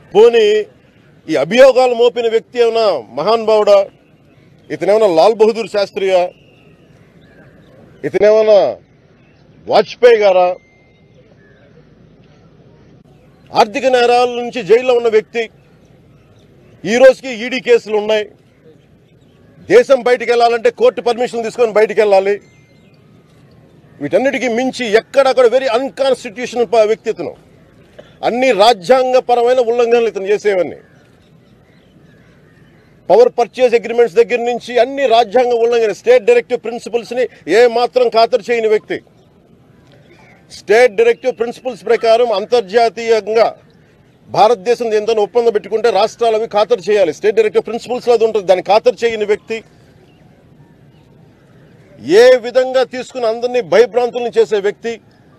పోని ఈ అభియోగాలు మోపిన వ్యక్తి ఏమైనా మహానుభావుడా ఇతనేమైనా లాల్ బహదూర్ శాస్త్రిగా ఇతనేమైనా వాజ్పేయి గారా ఆర్థిక నేరాల నుంచి జైల్లో ఉన్న వ్యక్తి ఈ రోజుకి ఈడీ కేసులు ఉన్నాయి దేశం బయటికి వెళ్ళాలంటే కోర్టు పర్మిషన్ తీసుకొని బయటికి వెళ్ళాలి వీటన్నిటికీ మించి ఎక్కడక్కడ వెరీ అన్కాన్స్టిట్యూషనల్ వ్యక్తి ఇతను అన్ని రాజ్యాంగపరమైన ఉల్లంఘనలు ఇతను చేసేవన్నీ పవర్ పర్చేజ్ అగ్రిమెంట్స్ దగ్గర నుంచి అన్ని రాజ్యాంగ ఉల్లంఘన స్టేట్ డైరెక్టివ్ ప్రిన్సిపల్స్ ని ఏ మాత్రం ఖాతరు చేయని వ్యక్తి స్టేట్ డైరెక్టివ్ ప్రిన్సిపల్స్ ప్రకారం అంతర్జాతీయంగా భారతదేశం ఎంతో ఒప్పందం పెట్టుకుంటే రాష్ట్రాలు అవి ఖాతరు చేయాలి స్టేట్ డైరెక్టివ్ ప్రిన్సిపల్స్ లో అది ఉంటుంది దాన్ని ఖాతరు చేయని వ్యక్తి ఏ విధంగా తీసుకుని అందరినీ భయభ్రాంతుల్ని చేసే వ్యక్తి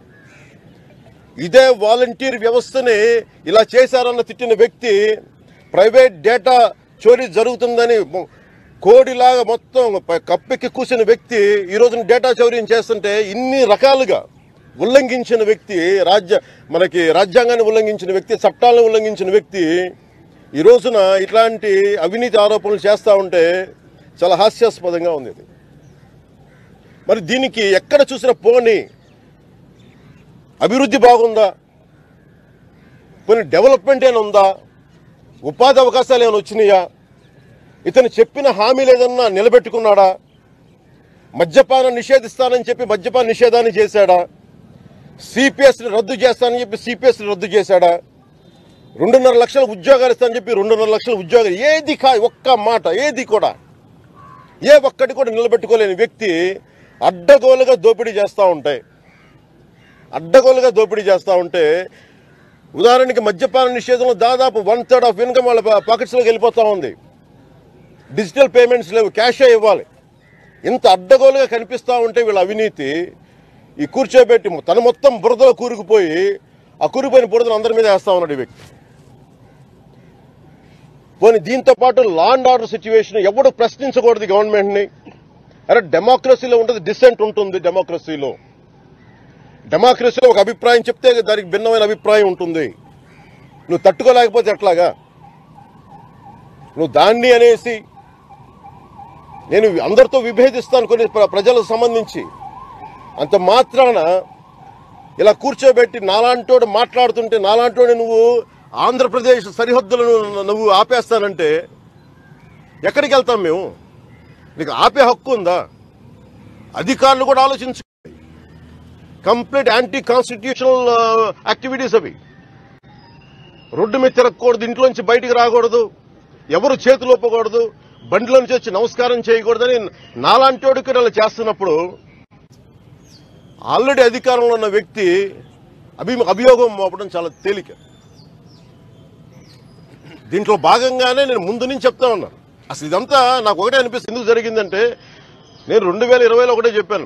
ఇదే వాలంటీర్ వ్యవస్థని ఇలా చేశారన్న తిట్టిన వ్యక్తి ప్రైవేట్ డేటా చోరీ జరుగుతుందని మొ- కోడిలాగా మొత్తం ప- కప్పెక్కి కూసిన వ్యక్తి ఈ రోజున డేటా చౌర్యం చేస్తుంటే ఇన్ని రకాలుగా ఉల్లంఘించిన వ్యక్తి రాజ్య మనకి రాజ్యాంగాన్ని ఉల్లంఘించిన వ్యక్తి చట్టాలను ఉల్లంఘించిన వ్యక్తి ఈ రోజున ఇట్లాంటి అవినీతి ఆరోపణలు చేస్తూ ఉంటే చాలా హాస్యాస్పదంగా ఉంది ఇది మరి దీనికి ఎక్కడ చూసిన పోని అభివృద్ధి బాగుందా కొన్ని డెవలప్మెంట్ ఏమైనా ఉందా ఉపాధి అవకాశాలు ఏమైనా వచ్చినాయా ఇతను చెప్పిన హామీలు ఏదన్నా నిలబెట్టుకున్నాడా మద్యపానం నిషేధిస్తానని చెప్పి మద్యపాన నిషేధాన్ని చేశాడా సిపిఎస్ని రద్దు చేస్తానని చెప్పి సిపిఎస్ని రద్దు చేశాడా రెండున్నర లక్షల ఉద్యోగాలు ఇస్తానని చెప్పి రెండున్నర లక్షల ఉద్యోగాలు ఏది కా ఒక్క మాట ఏది కూడా ఏ ఒక్కటి కూడా నిలబెట్టుకోలేని వ్యక్తి అడ్డగోలుగా దోపిడీ చేస్తూ ఉంటాయి అడ్డగోలుగా దోపిడీ చేస్తూ ఉంటే ఉదాహరణకి మద్యపాన నిషేధంలో దాదాపు వన్ థర్డ్ ఆఫ్ ఇన్కమ్ వాళ్ళ పాకెట్స్లోకి వెళ్ళిపోతూ ఉంది డిజిటల్ పేమెంట్స్ లేవు క్యాషే ఇవ్వాలి ఇంత అడ్డగోలుగా కనిపిస్తూ ఉంటే వీళ్ళ అవినీతి ఈ కూర్చోబెట్టి తన మొత్తం బురదలో కూరుకుపోయి ఆ కూరుకుపోయిన బురదను అందరి మీద వేస్తా ఉన్నాడు ఈ వ్యక్తి పోనీ దీంతో పాటు లా అండ్ ఆర్డర్ సిచ్యువేషన్ ఎవడు ప్రశ్నించకూడదు గవర్నమెంట్ని అరే డెమోక్రసీలో ఉంటుంది డిసెంట్ ఉంటుంది డెమోక్రసీలో డెమోక్రసీలో ఒక అభిప్రాయం చెప్తే దానికి భిన్నమైన అభిప్రాయం ఉంటుంది నువ్వు తట్టుకోలేకపోతే ఎట్లాగా నువ్వు దాన్ని అనేసి నేను అందరితో విభేదిస్తాను కొన్ని ప్ర- ప్రజలకు సంబంధించి అంత మాత్రాన ఇలా కూర్చోబెట్టి నాలాంటోడు మాట్లాడుతుంటే నాలాంటోడు నువ్వు ఆంధ్రప్రదేశ్ సరిహద్దులను నువ్వు ఆపేస్తానంటే ఎక్కడికి వెళ్తాం మేము నీకు ఆపే హక్కు ఉందా అధికారులు కూడా ఆలోచించు కంప్లీట్ యాంటీ కాన్స్టిట్యూషనల్ యాక్టివిటీస్ అవి రోడ్డు మీద తిరగకూడదు ఇంట్లోంచి బయటికి రాకూడదు ఎవరు చేతులు ఒప్పకూడదు బండిలో నుంచి వచ్చి నమస్కారం చేయకూడదని నాలాంటి ఇలా చేస్తున్నప్పుడు ఆల్రెడీ అధికారంలో ఉన్న వ్యక్తి అభి అభియోగం మోపడం చాలా తేలిక దీంట్లో భాగంగానే నేను ముందు నుంచి చెప్తా ఉన్నాను అసలు ఇదంతా నాకు ఒకటే అనిపిస్తుంది ఎందుకు జరిగిందంటే నేను రెండు వేల ఇరవైలో ఒకటే చెప్పాను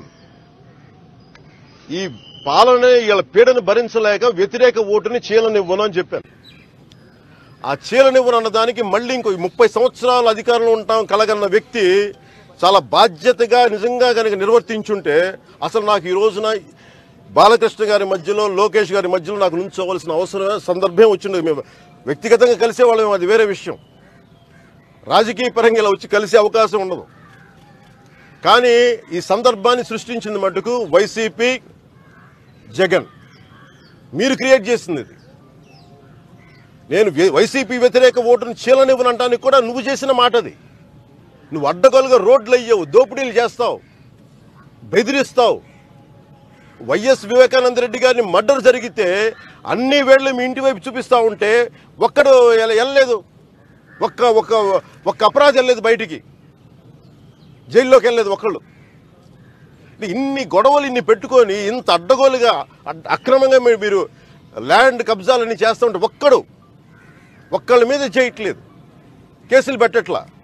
ఈ పాలన ఇలా పీడను భరించలేక వ్యతిరేక ఓటుని చీలనివ్వను అని చెప్పాను ఆ చీలనివ్వను అన్న దానికి మళ్ళీ ఇంకో ముప్పై సంవత్సరాలు అధికారంలో ఉంటాం కలగన్న వ్యక్తి చాలా బాధ్యతగా నిజంగా కనుక నిర్వర్తించుంటే అసలు నాకు ఈ రోజున బాలకృష్ణ గారి మధ్యలో లోకేష్ గారి మధ్యలో నాకు నుంచోవలసిన అవసరం సందర్భం వచ్చిండదు మేము వ్యక్తిగతంగా కలిసేవాళ్ళం అది వేరే విషయం రాజకీయ పరంగా ఇలా వచ్చి కలిసే అవకాశం ఉండదు కానీ ఈ సందర్భాన్ని సృష్టించింది మటుకు వైసీపీ జగన్ మీరు క్రియేట్ చేసింది ఇది నేను వే- వైసీపీ వ్యతిరేక ఓటును చీలనివ్వనంటానికి కూడా నువ్వు చేసిన మాట అది నువ్వు అడ్డగోలుగా రోడ్లు అయ్యావు దోపిడీలు చేస్తావు బెదిరిస్తావు వైఎస్ వివేకానంద రెడ్డి గారిని మర్డర్ జరిగితే అన్ని వేళ్ళు మీ ఇంటి వైపు చూపిస్తా ఉంటే ఒక్కడు ఎల- వెళ్ళలేదు ఒక్క ఒక్క ఒక్క అపరాధం వెళ్ళలేదు బయటికి జైల్లోకి వెళ్ళలేదు ఒకళ్ళు ఇన్ని గొడవలు ఇన్ని పెట్టుకొని ఇంత అడ్డగోలుగా అడ్- అక్రమంగా మీరు- మీరు ల్యాండ్ కబ్జాలన్నీ చేస్తూ ఉంటే ఒక్కడు ఒక్కళ్ళ మీద చేయట్లేదు కేసులు పెట్టట్లా